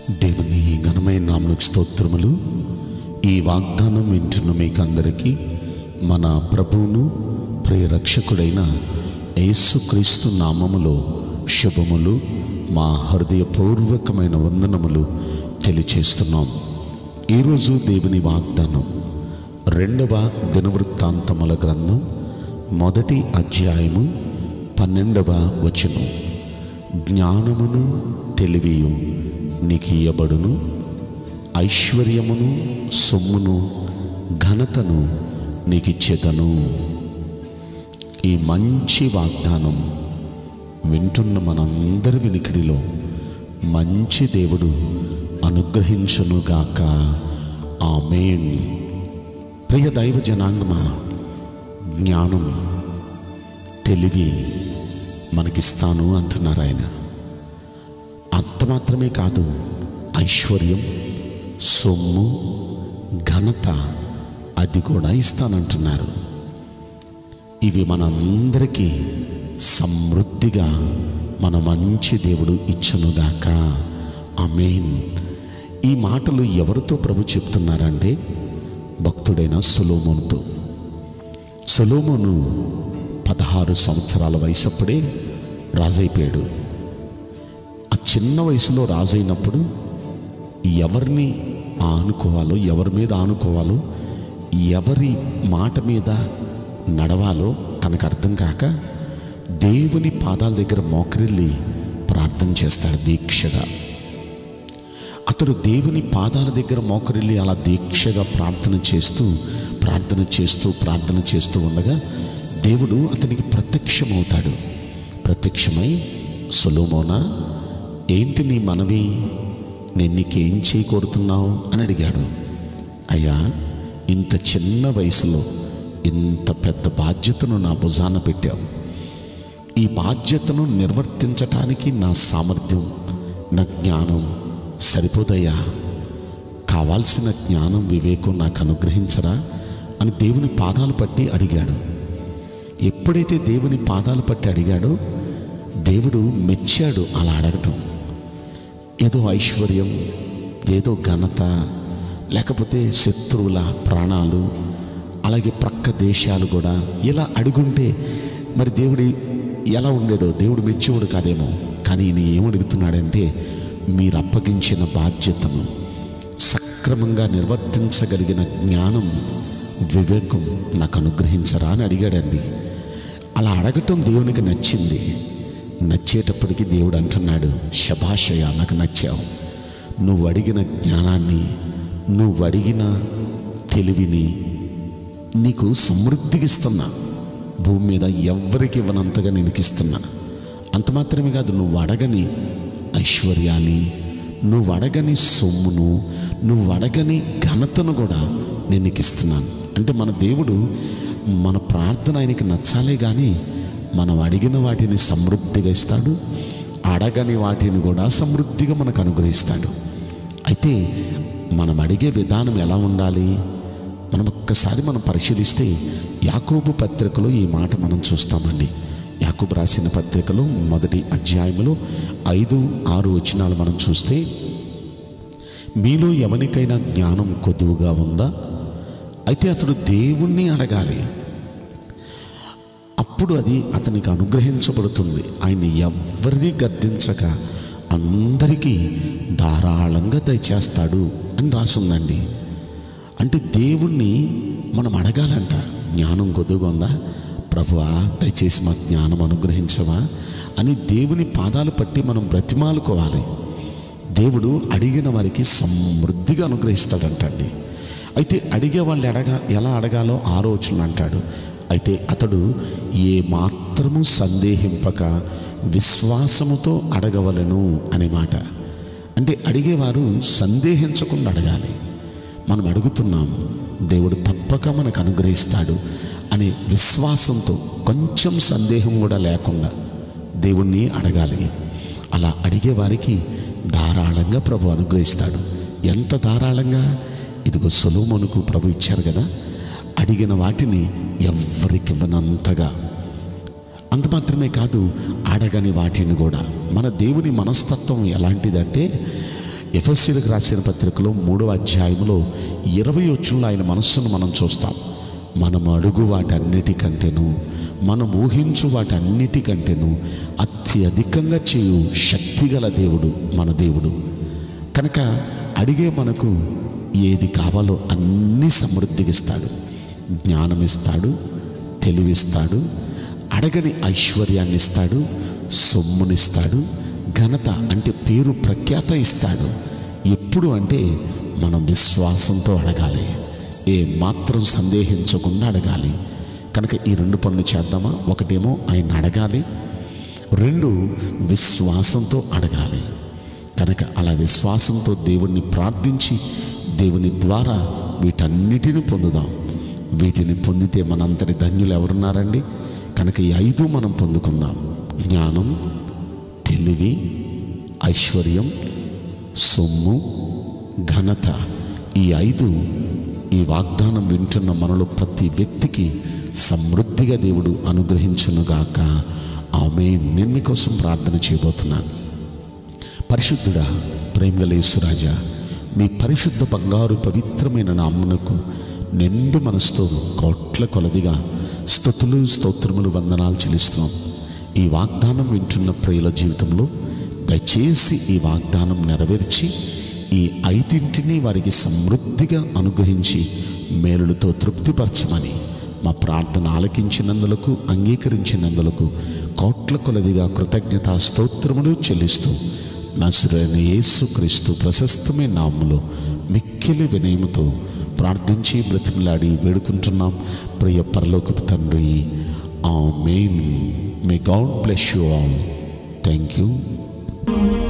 దేవుని ఘనమైన నామకు స్తోత్రములు ఈ వాగ్దానం వింటున్న మీకందరికీ మన ప్రభువును ప్రియరక్షకుడైన యేసుక్రీస్తు నామములో శుభములు మా హృదయపూర్వకమైన వందనములు తెలియచేస్తున్నాం ఈరోజు దేవుని వాగ్దానం రెండవ దినవృత్తాంతముల గ్రంథం మొదటి అధ్యాయము పన్నెండవ వచనం జ్ఞానమును తెలివియు నీకు ఇయ్యబడును ఐశ్వర్యమును సొమ్మును ఘనతను నీకు ఇచ్చేదను ఈ మంచి వాగ్దానం వింటున్న మనందరి వినికిడిలో మంచి దేవుడు అనుగ్రహించునుగాక ఆమెన్ ప్రియ దైవ జనాంగమా జ్ఞానం తెలివి మనకిస్తాను అంటున్నారు ఆయన అంత మాత్రమే కాదు ఐశ్వర్యం సొమ్ము ఘనత అది కూడా ఇస్తానంటున్నారు ఇవి మనందరికీ సమృద్ధిగా మన మంచి దేవుడు ఇచ్చునుగాక ఆమేన్ ఈ మాటలు ఎవరితో ప్రభు చెప్తున్నారంటే భక్తుడైన సొలోమోనుతో సొలోమోను పదహారు సంవత్సరాల వయసప్పుడే రాజైపోయాడు ఆ చిన్న వయసులో రాజైనప్పుడు ఎవరిని ఆనుకోవాలో ఎవరి మీద ఆనుకోవాలో ఎవరి మాట మీద నడవాలో తనకు అర్థం కాక దేవుని పాదాల దగ్గర మోకరిల్లి ప్రార్థన చేస్తాడు దీక్షగా అతడు దేవుని పాదాల దగ్గర మోకరిల్లి అలా దీక్షగా ప్రార్థన చేస్తూ ప్రార్థన చేస్తూ ప్రార్థన చేస్తూ ఉండగా దేవుడు అతనికి ప్రత్యక్షమవుతాడు ప్రత్యక్షమై సొలోమోనా ఏంటి నీ మనవి నేను నీకేం చేయకూడుతున్నావు అని అడిగాడు అయ్యా ఇంత చిన్న వయసులో ఇంత పెద్ద బాధ్యతను నా భుజాన పెట్టావు ఈ బాధ్యతను నిర్వర్తించటానికి నా సామర్థ్యం నా జ్ఞానం సరిపోదయ్యా కావాల్సిన జ్ఞానం వివేకం నాకు అనుగ్రహించరా అని దేవుని పాదాలు పట్టి అడిగాడు ఎప్పుడైతే దేవుని పాదాలు పట్టి అడిగాడో దేవుడు మెచ్చాడు అలా అడగటం ఏదో ఐశ్వర్యం ఏదో ఘనత లేకపోతే శత్రువుల ప్రాణాలు అలాగే ప్రక్క దేశాలు కూడా ఇలా అడుగుంటే మరి దేవుడి ఎలా ఉండేదో దేవుడు మెచ్చేవాడు కాదేమో కానీ ఈయన ఏమడుగుతున్నాడంటే మీరు అప్పగించిన బాధ్యతను సక్రమంగా నిర్వర్తించగలిగిన జ్ఞానం వివేకం నాకు అనుగ్రహించరా అని అడిగాడండి అలా అడగటం దేవునికి నచ్చింది నచ్చేటప్పటికి దేవుడు అంటున్నాడు శభాషయ నాకు నచ్చావు నువ్వు అడిగిన జ్ఞానాన్ని నువ్వు అడిగిన తెలివిని నీకు సమృద్ధికి ఇస్తున్నా భూమి మీద ఎవ్వరికి ఇవ్వనంతగా నేను ఇస్తున్నా అంత మాత్రమే కాదు నువ్వు అడగని ఐశ్వర్యాన్ని నువ్వు అడగని సొమ్మును నువ్వు అడగని ఘనతను కూడా నేను నీకు ఇస్తున్నాను అంటే మన దేవుడు మన ప్రార్థన ఆయనకి నచ్చాలే కానీ మనం అడిగిన వాటిని సమృద్ధిగా ఇస్తాడు అడగని వాటిని కూడా సమృద్ధిగా మనకు అనుగ్రహిస్తాడు అయితే మనం అడిగే విధానం ఎలా ఉండాలి మనం ఒక్కసారి మనం పరిశీలిస్తే యాకోబు పత్రికలో ఈ మాట మనం చూస్తామండి యాకోబు రాసిన పత్రికలో మొదటి అధ్యాయంలో ఐదు ఆరు వచనాలు మనం చూస్తే మీలో ఎవరికైనా జ్ఞానం కొద్దువుగా ఉందా అయితే అతడు దేవుణ్ణి అడగాలి అప్పుడు అది అతనికి అనుగ్రహించబడుతుంది ఆయన ఎవరిని గద్దించక అందరికీ ధారాళంగా దయచేస్తాడు అని రాసుందండి అంటే దేవుణ్ణి మనం అడగాలంట జ్ఞానం కొద్దుగా ఉందా ప్రభువా దయచేసి మా జ్ఞానం అనుగ్రహించవా అని దేవుని పాదాలు పట్టి మనం బ్రతిమాలుకోవాలి దేవుడు అడిగిన వారికి సమృద్ధిగా అనుగ్రహిస్తాడంటండి అయితే అడిగే వాళ్ళు అడగా ఎలా అడగాలో ఆలోచనలు అంటాడు అయితే అతడు ఏ మాత్రము సందేహింపక విశ్వాసముతో అడగవలను అనే మాట అంటే అడిగేవారు సందేహించకుండా అడగాలి మనం అడుగుతున్నాం దేవుడు తప్పక మనకు అనుగ్రహిస్తాడు అనే విశ్వాసంతో కొంచెం సందేహం కూడా లేకుండా దేవుణ్ణి అడగాలి అలా అడిగే వారికి ధారాళంగా ప్రభు అనుగ్రహిస్తాడు ఎంత ధారాళంగా ఇదిగో సొలోమోనుకు ప్రభు ఇచ్చారు కదా అడిగిన వాటిని ఎవ్వరికి ఇవ్వనంతగా అంత మాత్రమే కాదు అడగని వాటిని కూడా మన దేవుని మనస్తత్వం ఎలాంటిదంటే ఎఫ్ఎస్సీలకు రాసిన పత్రికలో మూడవ అధ్యాయంలో ఇరవై వచ్చుల్లో ఆయన మనస్సును మనం చూస్తాం మనం అడుగు వాటన్నిటికంటేను మనం ఊహించు వాటన్నిటికంటేను అత్యధికంగా చేయు శక్తిగల దేవుడు మన దేవుడు కనుక అడిగే మనకు ఏది కావాలో అన్నీ సమృద్ధిగా ఇస్తాడు జ్ఞానం ఇస్తాడు తెలివిస్తాడు అడగని ఐశ్వర్యాన్ని ఇస్తాడు సొమ్మునిస్తాడు ఘనత అంటే పేరు ప్రఖ్యాత ఇస్తాడు ఎప్పుడు అంటే మనం విశ్వాసంతో అడగాలి ఏ మాత్రం సందేహించకుండా అడగాలి కనుక ఈ రెండు పనులు చేద్దామా ఒకటేమో ఆయన అడగాలి రెండు విశ్వాసంతో అడగాలి కనుక అలా విశ్వాసంతో దేవుణ్ణి ప్రార్థించి దేవుని ద్వారా వీటన్నిటిని పొందుదాం వీటిని పొందితే మనంతటి ధన్యులు ఎవరున్నారండి కనుక ఈ ఐదు మనం పొందుకుందాం జ్ఞానం తెలివి ఐశ్వర్యం సొమ్ము ఘనత ఈ ఐదు ఈ వాగ్దానం వింటున్న మనలో ప్రతి వ్యక్తికి సమృద్ధిగా దేవుడు అనుగ్రహించునుగాక ఆమె నేను మీకోసం ప్రార్థన చేయబోతున్నాను పరిశుద్ధుడా ప్రేమగలేసురాజా మీ పరిశుద్ధ బంగారు పవిత్రమైన నామ్మునకు నిండు మనసుతో కోట్ల కొలదిగా స్థుతులు స్తోత్రములు వందనాలు చెల్లిస్తున్నాం ఈ వాగ్దానం వింటున్న ప్రియుల జీవితంలో దయచేసి ఈ వాగ్దానం నెరవేర్చి ఈ ఐదింటిని వారికి సమృద్ధిగా అనుగ్రహించి మేలులతో తృప్తిపరచమని మా ప్రార్థన ఆలకించినందులకు అంగీకరించినందులకు కోట్ల కొలదిగా కృతజ్ఞతా స్తోత్రములు చెల్లిస్తూ నసురైన యేసుక్రీస్తు ప్రశస్తమైన నామములో మిక్కిలి వినయముతో ప్రార్థించి బ్రతిమలాడి వేడుకుంటున్నాం ప్రియ పరలోకపు తండ్రి amen may God bless you all thank you